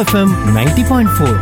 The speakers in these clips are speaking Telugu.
FM ninety point four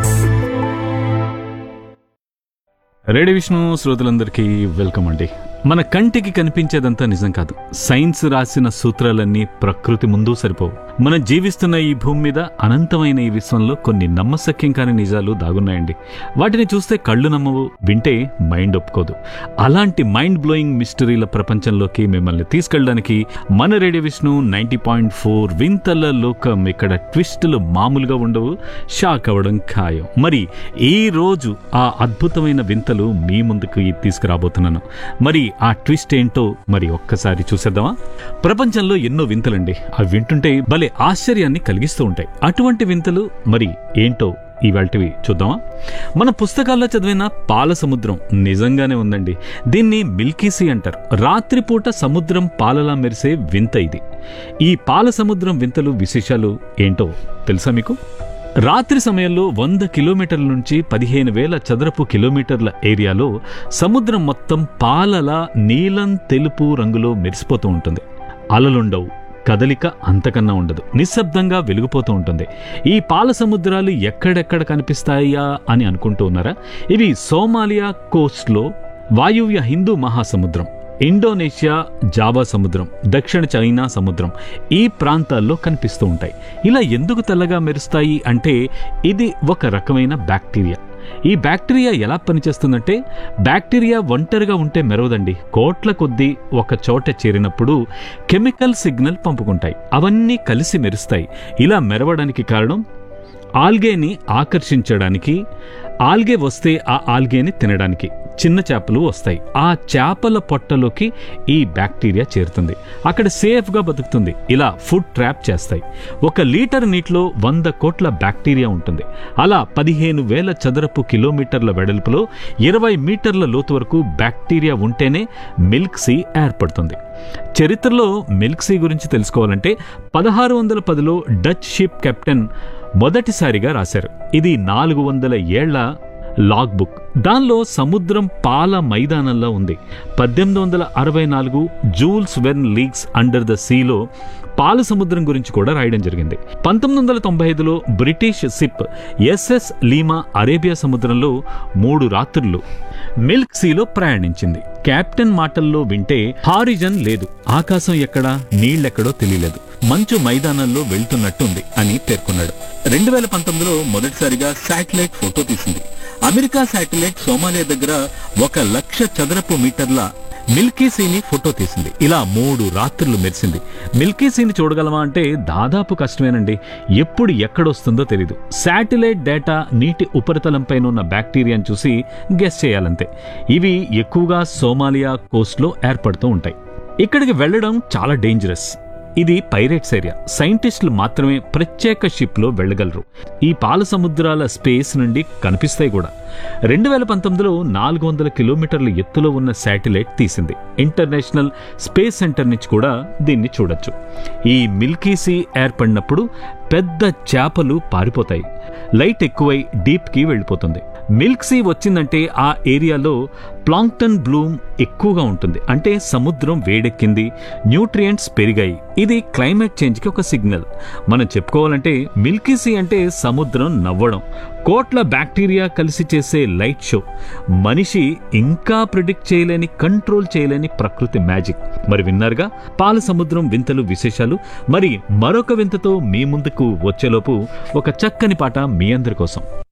radio Vishnu శ్రోతలందరికీ వెల్కమ్ అండి మన కంటికి కనిపించేదంతా నిజం కాదు సైన్స్ రాసిన సూత్రాలన్నీ ప్రకృతి ముందు సరిపోవు మనం జీవిస్తున్న ఈ భూమి మీద అనంతమైన ఈ విశ్వంలో కొన్ని నమ్మశక్యం కాని నిజాలు దాగున్నాయండి వాటిని చూస్తే కళ్ళు నమ్మవు వింటే మైండ్ ఒప్పుకోదు అలాంటి మైండ్ బ్లోయింగ్ మిస్టరీల ప్రపంచంలోకి మిమ్మల్ని తీసుకెళ్ళడానికి మన radio Vishnu ninety point four వింతల లోకం ఇక్కడ ట్విస్టులు మామూలుగా ఉండవు షాక్ అవ్వడం ఖాయం మరి ఈ రోజు ఆ అద్భుతమైన వింతలు మీ ముందుకు తీసుకురాబోతున్నాను మరి ఆ ట్విస్ట్ ఏంటో మరి ఒక్కసారి చూసేద్దామా ప్రపంచంలో ఎన్నో వింతలండి అవి వింటుంటే భలే ఆశ్చర్యాన్ని కలిగిస్తూ ఉంటాయి అటువంటి వింతలు మరి ఏంటో ఇవాల్టివి చూద్దామా మన పుస్తకాల్లో చదివిన పాల సముద్రం నిజంగానే ఉందండి దీన్ని మిల్కీ సీ అంటారు రాత్రిపూట సముద్రం పాలలా మెరిసే వింత ఇది ఈ పాల సముద్రం వింతలు విశేషాలు ఏంటో తెలుసా మీకు రాత్రి సమయంలో వంద కిలోమీటర్ల నుంచి పదిహేను వేల చదరపు కిలోమీటర్ల ఏరియాలో సముద్రం మొత్తం పాలలా నీలం తెలుపు రంగులో మెరిసిపోతూ ఉంటుంది అలలుండవు కదలిక అంతకన్నా ఉండదు నిశ్శబ్దంగా వెలిగిపోతూ ఉంటుంది ఈ పాల సముద్రాలు ఎక్కడెక్కడ కనిపిస్తాయా అని అనుకుంటూ ఉన్నారా ఇవి సోమాలియా కోస్ట్లో వాయువ్య హిందూ మహాసముద్రం ఇండోనేషియా జావా సముద్రం దక్షిణ చైనా సముద్రం ఈ ప్రాంతాల్లో కనిపిస్తూ ఉంటాయి ఇలా ఎందుకు తెల్లగా మెరుస్తాయి అంటే ఇది ఒక రకమైన బ్యాక్టీరియా ఈ బ్యాక్టీరియా ఎలా పనిచేస్తుందంటే బ్యాక్టీరియా ఒంటరిగా ఉంటే మెరవదండి కోట్ల కొద్దీ ఒక చోట చేరినప్పుడు కెమికల్ సిగ్నల్ పంపుకుంటాయి అవన్నీ కలిసి మెరుస్తాయి ఇలా మెరవడానికి కారణం ఆల్గేని ఆకర్షించడానికి ఆల్గే వస్తే ఆ ఆల్గేని తినడానికి చిన్న చేపలు వస్తాయి ఆ చేపల పొట్టలోకి ఈ బ్యాక్టీరియా చేరుతుంది అక్కడ సేఫ్గా బతుకుతుంది ఇలా ఫుడ్ ట్రాప్ చేస్తాయి ఒక లీటర్ నీటిలో వంద కోట్ల బ్యాక్టీరియా ఉంటుంది అలా పదిహేను వేల చదరపు కిలోమీటర్ల వెడల్పులో ఇరవై మీటర్ల లోతు వరకు బ్యాక్టీరియా ఉంటేనే మిల్క్ సీ ఏర్పడుతుంది చరిత్రలో మిల్క్ సీ గురించి తెలుసుకోవాలంటే పదహారు వందల పదిలో డచ్ షిప్ కెప్టెన్ మొదటిసారిగా రాశారు ఇది నాలుగు వందల ఏళ్ల లాగ్ బుక్ దానిలో సముద్రం పాల మైదానంలో ఉంది పద్దెనిమిది వందల అరవై నాలుగు Jules Verne leagues under the సీలో పాల సముద్రం గురించి కూడా రాయడం జరిగింది పంతొమ్మిది వందల తొంభై ఐదులో British ship SS Lima Arabia సముద్రంలో మూడు రాత్రులు మిల్క్ సీలో ప్రయాణించింది కెప్టెన్ మాటల్లో వింటే హారిజన్ లేదు ఆకాశం ఎక్కడా నీళ్ళెక్కడో తెలియలేదు మంచు మైదానంలో వెళ్తున్నట్టుంది అని పేర్కొన్నాడు రెండు వేల పంతొమ్మిదిలో మొదటిసారిగా శాటిలైట్ ఫోటో తీసింది అమెరికా శాటిలైట్ సోమాలియా దగ్గర ఒక లక్ష చదరపు మీటర్ల మిల్కీ సీని ఫోటో తీసింది ఇలా మూడు రాత్రులు మెరిసింది మిల్కీ సీని చూడగలమా అంటే దాదాపు కష్టమేనండి ఎప్పుడు ఎక్కడొస్తుందో తెలియదు శాటిలైట్ డేటా నీటి ఉపరితలంపైన ఉన్న బ్యాక్టీరియాని చూసి గెస్ చేయాలంతే ఇవి ఎక్కువగా సోమాలియా కోస్ట్లో ఏర్పడుతూ ఉంటాయి ఇక్కడికి వెళ్ళడం చాలా డేంజరస్ ఇది పైరేట్స్ ఏరియా సైంటిస్టులు మాత్రమే ప్రత్యేక షిప్లో వెళ్ళగలరు ఈ పాల సముద్రాల స్పేస్ నుండి కనిపిస్తాయి కూడా రెండు వేల పంతొమ్మిదిలో నాలుగు వందల కిలోమీటర్ల ఎత్తులో ఉన్న శాటిలైట్ తీసింది ఇంటర్నేషనల్ స్పేస్ సెంటర్ నుంచి కూడా దీన్ని చూడొచ్చు ఈ మిల్కీ సీ ఏర్పడినప్పుడు పెద్ద చేపలు పారిపోతాయి లైట్ ఎక్కువై డీప్కి వెళ్ళిపోతుంది మిల్క్ సీ వచ్చిందంటే ఆ ఏరియాలో ప్లాంక్టన్ బ్లూమ్ ఎక్కువగా ఉంటుంది అంటే సముద్రం వేడెక్కింది న్యూట్రియంట్స్ పెరిగాయి ఇది క్లైమేట్ చేంజ్కి ఒక సిగ్నల్ మనం చెప్పుకోవాలంటే మిల్కీ సీ అంటే సముద్రం నవ్వడం కోట్ల బ్యాక్టీరియా కలిసి చేసే లైట్ షో మనిషి ఇంకా ప్రిడిక్ట్ చేయలేని కంట్రోల్ చేయలేని ప్రకృతి మ్యాజిక్ మరి విన్నారుగా పాల సముద్రం వింతలు విశేషాలు మరి మరొక వింతతో మీ ముందుకు వచ్చేలోపు ఒక చక్కని పాట మీ అందరి కోసం